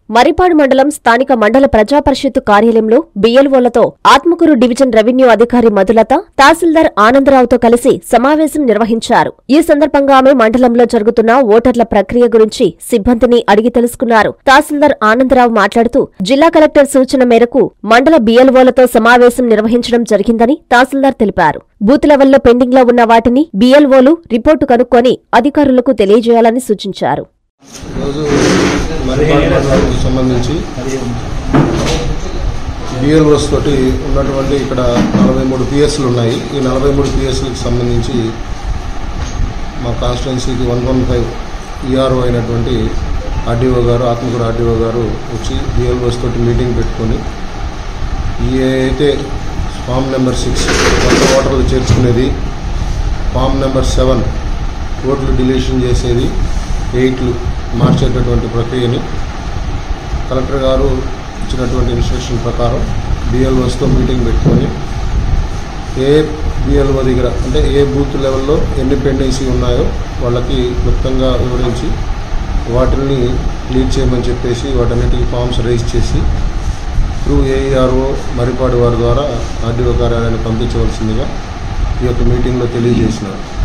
మరిపాడు మండలం స్థానిక మండల ప్రజాపరిషత్తు కార్యాలయంలో బిఎల్ఓలతో ఆత్మకూరు డివిజన్ రెవెన్యూ అధికారి మధులత తహసీల్దార్ ఆనందరావుతో కలిసి సమావేశం నిర్వహించారు ఈ సందర్భంగా ఆమె మండలంలో జరుగుతున్న ఓటర్ల ప్రక్రియ గురించి సిబ్బందిని అడిగి తెలుసుకున్నారు తహసీల్దార్ ఆనందరావు మాట్లాడుతూ జిల్లా కలెక్టర్ సూచన మేరకు మండల బిఎల్ఓలతో సమావేశం నిర్వహించడం జరిగిందని తహసీల్దార్ తెలిపారు బూత్ లెవెల్లో పెండింగ్లో ఉన్న వాటిని బిఎల్ఓలు రిపోర్టు కనుక్కొని అధికారులకు తెలియజేయాలని సూచించారు ఈరోజు మరిపాడు మండలానికి సంబంధించి బిఎల్ఓస్ తోటి ఉన్నటువంటి ఇక్కడ నలభై మూడు పిఎస్లు ఉన్నాయి ఈ నలభై మూడు పిఎస్లకు సంబంధించి మా కాన్స్టిట్యున్సీకి వన్ వన్ ఫైవ్ ఈఆర్ఓ అయినటువంటి ఆర్డీఓ గారు ఆత్మకూరు ఆర్డీఓ గారు వచ్చి బిఎల్ఓస్ తోటి మీటింగ్ పెట్టుకొని ఈ అయితే ఫామ్ నెంబర్ సిక్స్ కొత్త ఓటర్లు చేర్చుకునేది ఫామ్ నెంబర్ సెవెన్ ఓట్లు డిలీషన్ చేసేది ఎయిట్లు మార్చేటటువంటి ప్రక్రియని కలెక్టర్ గారు ఇచ్చినటువంటి ఇన్స్ట్రక్షన్ ప్రకారం బిఎల్ఓస్తో మీటింగ్ పెట్టుకొని ఏ బిఎల్ఓ దగ్గర అంటే ఏ బూత్ లెవెల్లో ఎన్ని పెండెన్సీ ఉన్నాయో వాళ్ళకి క్లుప్తంగా వివరించి వాటిని క్లియర్ చేయమని చెప్పేసి వాటన్నిటికీ ఫామ్స్ రైజ్ చేసి త్రూ ఏఈఆర్ఓ మరిపాడు వారి ద్వారా ఆర్డీఓ కార్యాలయాన్ని పంపించవలసిందిగా ఈ యొక్క మీటింగ్లో తెలియజేసినారు